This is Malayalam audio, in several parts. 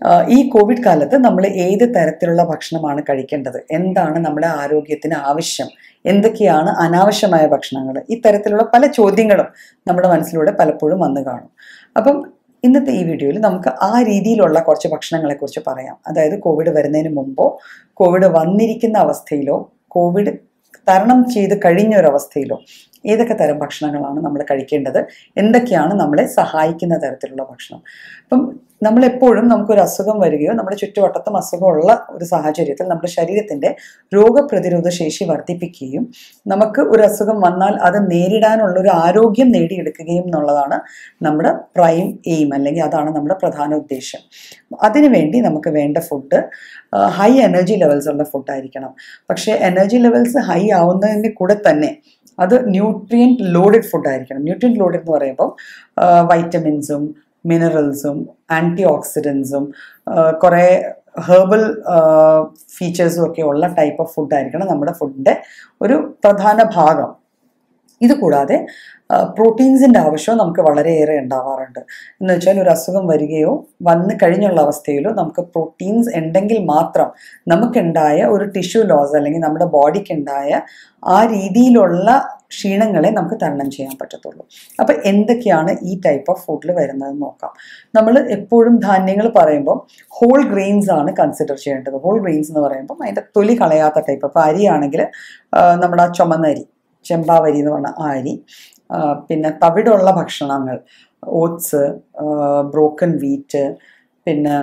ആഹ് ഈ കോവിഡ് കാലത്ത് നമ്മൾ ഏത് തരത്തിലുള്ള ഭക്ഷണമാണ് കഴിക്കേണ്ടത് എന്താണ് നമ്മുടെ ആരോഗ്യത്തിന് ആവശ്യം എന്തൊക്കെയാണ് അനാവശ്യമായ ഭക്ഷണങ്ങൾ ഇത്തരത്തിലുള്ള പല ചോദ്യങ്ങളും നമ്മുടെ മനസ്സിലൂടെ പലപ്പോഴും വന്നു കാണും അപ്പം ഇന്നത്തെ ഈ വീഡിയോയിൽ നമുക്ക് ആ രീതിയിലുള്ള കുറച്ച് ഭക്ഷണങ്ങളെ കുറിച്ച് പറയാം അതായത് കോവിഡ് വരുന്നതിന് മുമ്പോ കോവിഡ് വന്നിരിക്കുന്ന അവസ്ഥയിലോ കോവിഡ് തരണം ചെയ്ത് കഴിഞ്ഞ ഒരു അവസ്ഥയിലോ ഏതൊക്കെ തരം ഭക്ഷണങ്ങളാണ് നമ്മൾ കഴിക്കേണ്ടത് എന്തൊക്കെയാണ് നമ്മളെ സഹായിക്കുന്ന തരത്തിലുള്ള ഭക്ഷണം അപ്പം നമ്മളെപ്പോഴും നമുക്കൊരു അസുഖം വരികയോ നമ്മുടെ ചുറ്റുവട്ടത്തും അസുഖമുള്ള ഒരു സാഹചര്യത്തിൽ നമ്മുടെ ശരീരത്തിൻ്റെ രോഗപ്രതിരോധ ശേഷി വർദ്ധിപ്പിക്കുകയും നമുക്ക് ഒരു അസുഖം വന്നാൽ അത് നേരിടാനുള്ള ഒരു ആരോഗ്യം നേടിയെടുക്കുകയും എന്നുള്ളതാണ് നമ്മുടെ പ്രൈം എയിം അല്ലെങ്കിൽ അതാണ് നമ്മുടെ പ്രധാന ഉദ്ദേശം അതിനുവേണ്ടി നമുക്ക് വേണ്ട ഫുഡ് ഹൈ എനർജി ലെവൽസ് ഉള്ള ഫുഡായിരിക്കണം പക്ഷേ എനർജി ലെവൽസ് ഹൈ ആവുന്നതിൻ്റെ കൂടെ തന്നെ അത് ന്യൂട്രിയൻറ്റ് ലോഡഡ് ഫുഡായിരിക്കണം ന്യൂട്രിയൻറ്റ് ലോഡഡ് എന്ന് പറയുമ്പോൾ വൈറ്റമിൻസും മിനറൽസും ആൻറ്റി ഓക്സിഡൻസും കുറേ ഹെർബൽ ഫീച്ചേഴ്സും ഒക്കെ ഉള്ള ടൈപ്പ് ഓഫ് ഫുഡായിരിക്കണം നമ്മുടെ ഫുഡിൻ്റെ ഒരു പ്രധാന ഭാഗം ഇത് കൂടാതെ പ്രോട്ടീൻസിൻ്റെ ആവശ്യവും നമുക്ക് വളരെയേറെ ഉണ്ടാവാറുണ്ട് എന്ന് വെച്ചാൽ ഒരു അസുഖം വരികയോ വന്ന് കഴിഞ്ഞുള്ള അവസ്ഥയിലോ നമുക്ക് പ്രോട്ടീൻസ് ഉണ്ടെങ്കിൽ മാത്രം നമുക്കുണ്ടായ ഒരു ടിഷ്യൂ ലോസ് അല്ലെങ്കിൽ നമ്മുടെ ബോഡിക്കുണ്ടായ ആ രീതിയിലുള്ള ക്ഷീണങ്ങളെ നമുക്ക് തരണം ചെയ്യാൻ പറ്റത്തുള്ളൂ അപ്പം എന്തൊക്കെയാണ് ഈ ടൈപ്പ് ഓഫ് ഫുഡിൽ വരുന്നത് നോക്കാം നമ്മൾ എപ്പോഴും ധാന്യങ്ങൾ പറയുമ്പോൾ ഹോൾ ഗ്രെയിൻസ് ആണ് കൺസിഡർ ചെയ്യേണ്ടത് ഹോൾ ഗ്രെയിൻസ് എന്ന് പറയുമ്പോൾ അതിൻ്റെ തൊലി കളയാത്ത ടൈപ്പ് ഇപ്പോൾ അരിയാണെങ്കിൽ നമ്മുടെ ആ ചുമന്ന അരി ചെമ്പാവരി എന്ന് പറഞ്ഞ ആ അരി പിന്നെ തവിടുള്ള ഭക്ഷണങ്ങൾ ഓട്സ് ബ്രോക്കൺ വീറ്റ് പിന്നെ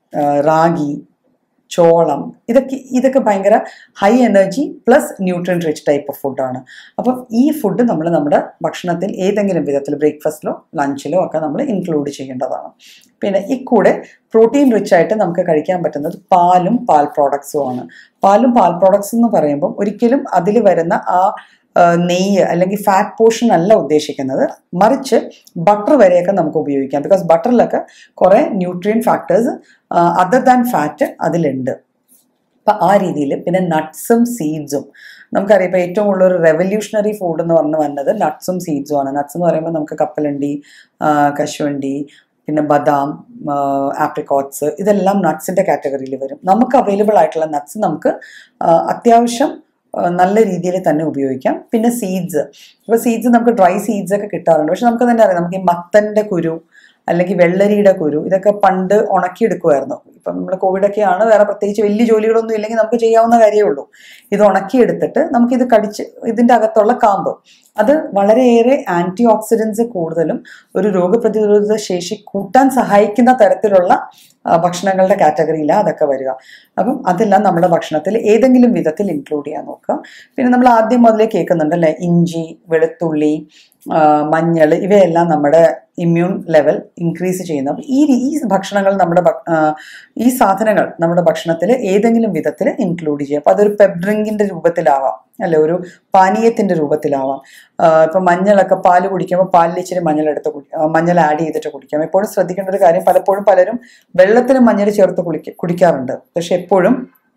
റാഗി ചോളം ഇതൊക്കെ ഇതൊക്കെ ഭയങ്കര high energy plus nutrient rich type of ഫുഡാണ് അപ്പം ഈ ഫുഡ് നമ്മൾ നമ്മുടെ ഭക്ഷണത്തിൽ ഏതെങ്കിലും വിധത്തിൽ ബ്രേക്ക്ഫാസ്റ്റിലോ ലഞ്ചിലോ ഒക്കെ നമ്മൾ ഇൻക്ലൂഡ് ചെയ്യേണ്ടതാണ് പിന്നെ ഇക്കൂടെ പ്രോട്ടീൻ റിച്ച് ആയിട്ട് നമുക്ക് കഴിക്കാൻ പറ്റുന്നത് പാലും പാൽ പ്രോഡക്ട്സും ആണ് പാലും പാൽ പ്രോഡക്ട്സ് എന്ന് പറയുമ്പോൾ ഒരിക്കലും അതിൽ വരുന്ന ആ നെയ്യ് അല്ലെങ്കിൽ ഫാറ്റ് പോർഷൻ അല്ല ഉദ്ദേശിക്കുന്നത് മറിച്ച് ബട്ടർ വരെയൊക്കെ നമുക്ക് ഉപയോഗിക്കാം ബിക്കോസ് ബട്ടറിലൊക്കെ കുറേ nutrient factors other than fat അതിലുണ്ട് അപ്പം ആ രീതിയിൽ പിന്നെ നട്ട്സും സീഡ്സും നമുക്കറിയാം ഇപ്പോൾ ഏറ്റവും കൂടുതൽ ഒരു റെവല്യൂഷണറി ഫുഡ് എന്ന് പറഞ്ഞു വന്നത് നട്ട്സും സീഡ്സും ആണ് നട്ട്സ് എന്ന് പറയുമ്പോൾ നമുക്ക് കപ്പലണ്ടി കശുവണ്ടി പിന്നെ ബദാം ആപ്രിക്കോട്ട്സ് ഇതെല്ലാം നട്ട്സിൻ്റെ കാറ്റഗറിയിൽ വരും നമുക്ക് അവൈലബിൾ ആയിട്ടുള്ള നട്ട്സ് നമുക്ക് അത്യാവശ്യം നല്ല രീതിയിൽ തന്നെ ഉപയോഗിക്കാം പിന്നെ സീഡ്സ് ഇപ്പോൾ സീഡ്സ് നമുക്ക് ഡ്രൈ സീഡ്സ് ഒക്കെ കിട്ടാറുണ്ട് പക്ഷെ നമുക്ക് തന്നെ അറിയാം നമുക്ക് ഈ മത്തൻ്റെ കുരു അല്ലെങ്കിൽ വെള്ളരിയുടെ കുരു ഇതൊക്കെ പണ്ട് ഉണക്കിയെടുക്കുമായിരുന്നു ഇപ്പം നമ്മൾ കോവിഡൊക്കെയാണ് വേറെ പ്രത്യേകിച്ച് വലിയ ജോലികളൊന്നും ഇല്ലെങ്കിൽ നമുക്ക് ചെയ്യാവുന്ന കാര്യമേ ഉള്ളൂ ഇത് ഉണക്കിയെടുത്തിട്ട് നമുക്കിത് കടിച്ച് ഇതിൻ്റെ അകത്തുള്ള കാമ്പ് അത് വളരെയേറെ ആൻറ്റി ഓക്സിഡൻസ് കൂടുതലും ഒരു രോഗപ്രതിരോധ ശേഷി കൂട്ടാൻ സഹായിക്കുന്ന തരത്തിലുള്ള ഭക്ഷണങ്ങളുടെ കാറ്റഗറിയിലാണ് അതൊക്കെ വരിക അപ്പം അതെല്ലാം നമ്മുടെ ഭക്ഷണത്തിൽ ഏതെങ്കിലും വിധത്തിൽ ഇൻക്ലൂഡ് ചെയ്യാൻ നോക്കുക പിന്നെ നമ്മൾ ആദ്യം മുതലേ കേൾക്കുന്നുണ്ട് അല്ലേ ഇഞ്ചി വെളുത്തുള്ളി മഞ്ഞൾ ഇവയെല്ലാം നമ്മുടെ ഇമ്മ്യൂൺ ലെവൽ ഇൻക്രീസ് ചെയ്യുന്നു അപ്പം ഈ ഈ ഭക്ഷണങ്ങൾ നമ്മുടെ ഈ സാധനങ്ങൾ നമ്മുടെ ഭക്ഷണത്തിൽ ഏതെങ്കിലും വിധത്തിൽ ഇൻക്ലൂഡ് ചെയ്യുക അപ്പോൾ അതൊരു പെപ് ഡ്രിങ്കിൻ്റെ രൂപത്തിലാവാം അല്ലെ ഒരു പാനീയത്തിൻ്റെ രൂപത്തിലാവാം ഇപ്പം മഞ്ഞളൊക്കെ പാല് കുടിക്കുമ്പോൾ പാലിൽ ഇച്ചിരി മഞ്ഞൾ എടുത്ത് കുടി മഞ്ഞൾ ആഡ് ചെയ്തിട്ട് കുടിക്കാം എപ്പോഴും ശ്രദ്ധിക്കേണ്ട ഒരു കാര്യം പലപ്പോഴും പലരും വെള്ളത്തിൽ മഞ്ഞൾ ചേർത്ത് കുളിക്ക കുടിക്കാറുണ്ട് പക്ഷെ എപ്പോഴും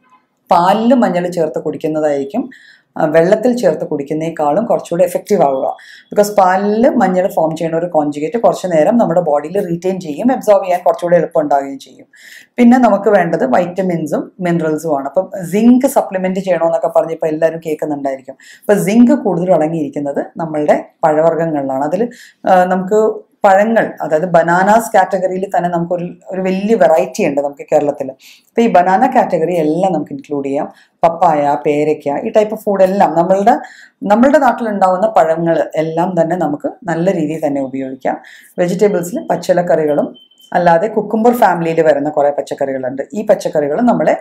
പാലിൽ മഞ്ഞൾ ചേർത്ത് കുടിക്കുന്നതായിരിക്കും വെള്ളത്തിൽ ചേർത്ത് കുടിക്കുന്നേക്കാളും കുറച്ചുകൂടി എഫക്റ്റീവ് ആവുക ബിക്കോസ് പാലിൽ മഞ്ഞൾ ഫോം ചെയ്യുന്ന ഒരു കോൺജുഗേറ്റ് കുറച്ച് നേരം നമ്മുടെ ബോഡിയിൽ റീറ്റെയിൻ ചെയ്യും അബ്സോർവ് ചെയ്യാൻ കുറച്ചുകൂടി എളുപ്പം ഉണ്ടാവുകയും ചെയ്യും പിന്നെ നമുക്ക് വേണ്ടത് വൈറ്റമിൻസും മിനറൽസും ആണ് അപ്പം സിങ്ക് സപ്ലിമെന്റ് ചെയ്യണമെന്നൊക്കെ പറഞ്ഞ് ഇപ്പോൾ എല്ലാവരും കേൾക്കുന്നുണ്ടായിരിക്കും അപ്പം സിങ്ക് കൂടുതൽ അടങ്ങിയിരിക്കുന്നത് നമ്മളുടെ പഴവർഗ്ഗങ്ങളിലാണ് അതിൽ നമുക്ക് പഴങ്ങൾ അതായത് ബനാനാസ് കാറ്റഗറിയിൽ തന്നെ നമുക്കൊരു ഒരു വലിയ വെറൈറ്റി ഉണ്ട് നമുക്ക് കേരളത്തിൽ അപ്പോൾ ഈ ബനാന കാറ്റഗറി എല്ലാം നമുക്ക് ഇൻക്ലൂഡ് ചെയ്യാം പപ്പായ പേരയ്ക്ക ഈ ടൈപ്പ് ഫുഡ് എല്ലാം നമ്മളുടെ നമ്മളുടെ നാട്ടിലുണ്ടാവുന്ന പഴങ്ങൾ എല്ലാം തന്നെ നമുക്ക് നല്ല രീതിയിൽ തന്നെ ഉപയോഗിക്കാം വെജിറ്റബിൾസിൽ പച്ചിലക്കറികളും അല്ലാതെ കുക്കുംബർ ഫാമിലിയിൽ വരുന്ന കുറേ പച്ചക്കറികളുണ്ട് ഈ പച്ചക്കറികൾ നമ്മളെ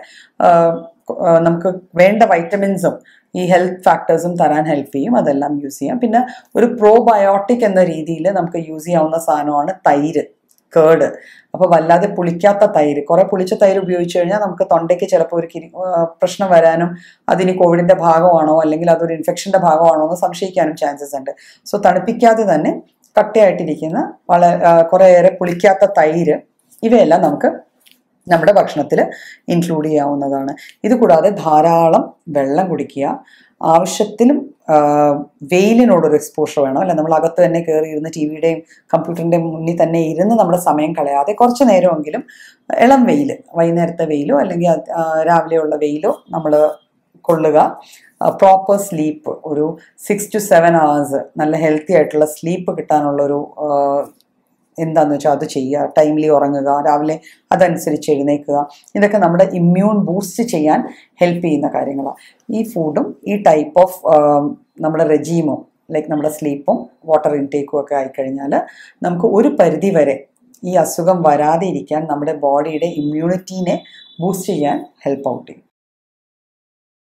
നമുക്ക് വേണ്ട വൈറ്റമിൻസും ഈ ഹെൽത്ത് ഫാക്ടേഴ്സും തരാൻ ഹെൽപ്പ് ചെയ്യും അതെല്ലാം യൂസ് ചെയ്യാം പിന്നെ ഒരു പ്രോബയോട്ടിക് എന്ന രീതിയിൽ നമുക്ക് യൂസ് ചെയ്യാവുന്ന സാധനമാണ് തൈര് കേട് അപ്പോൾ വല്ലാതെ പുളിക്കാത്ത തൈര് കുറേ പുളിച്ച തൈര് ഉപയോഗിച്ച് കഴിഞ്ഞാൽ നമുക്ക് തൊണ്ടയ്ക്ക് ചിലപ്പോൾ ഒരു കിരി പ്രശ്നം വരാനും അതിന് കോവിഡിൻ്റെ ഭാഗമാണോ അല്ലെങ്കിൽ അതൊരു ഇൻഫെക്ഷൻ്റെ ഭാഗമാണോ എന്ന് സംശയിക്കാനും ചാൻസസ് ഉണ്ട് സോ തണുപ്പിക്കാതെ തന്നെ കട്ടയായിട്ടിരിക്കുന്ന വളരെ കുറേയേറെ പുളിക്കാത്ത തൈര് ഇവയെല്ലാം നമുക്ക് നമ്മുടെ ഭക്ഷണത്തിൽ ഇൻക്ലൂഡ് ചെയ്യാവുന്നതാണ് ഇത് കൂടാതെ ധാരാളം വെള്ളം കുടിക്കുക ആവശ്യത്തിലും വെയിലിനോടൊരു എക്സ്പോഷർ വേണം അല്ലെ നമ്മൾ അകത്ത് തന്നെ കയറി ഇരുന്ന് ടി വിയുടെയും കമ്പ്യൂട്ടറിൻ്റെയും മുന്നിൽ തന്നെ ഇരുന്ന് നമ്മുടെ സമയം കളയാതെ കുറച്ച് നേരമെങ്കിലും ഇളം വെയിൽ വൈകുന്നേരത്തെ വെയിലോ അല്ലെങ്കിൽ അത്, ആ, രാവിലെയുള്ള വെയിലോ നമ്മൾ കൊള്ളുക പ്രോപ്പർ സ്ലീപ്പ് ഒരു സിക്സ് ടു സെവൻ അവേഴ്സ് നല്ല ഹെൽത്തി ആയിട്ടുള്ള സ്ലീപ്പ് കിട്ടാനുള്ളൊരു ആ, എന്താന്ന് വെച്ചാൽ അത് ചെയ്യുക ടൈംലി ഉറങ്ങുക രാവിലെ അതനുസരിച്ച് എഴുന്നേൽക്കുക ഇതൊക്കെ നമ്മുടെ ഇമ്മ്യൂൺ ബൂസ്റ്റ് ചെയ്യാൻ ഹെൽപ്പ് ചെയ്യുന്ന കാര്യങ്ങളാണ് ഈ ഫുഡും ഈ ടൈപ്പ് ഓഫ് നമ്മുടെ റെജീമും ലൈക്ക് നമ്മുടെ സ്ലീപ്പും വാട്ടർ ഇൻടേക്കും ഒക്കെ ആയിക്കഴിഞ്ഞാൽ നമുക്ക് ഒരു പരിധി വരെ ഈ അസുഖം വരാതെ ഇരിക്കാൻ നമ്മുടെ ബോഡിയുടെ ഇമ്മ്യൂണിറ്റീനെ ബൂസ്റ്റ് ചെയ്യാൻ ഹെൽപ്പ് ഔട്ട് ചെയ്യും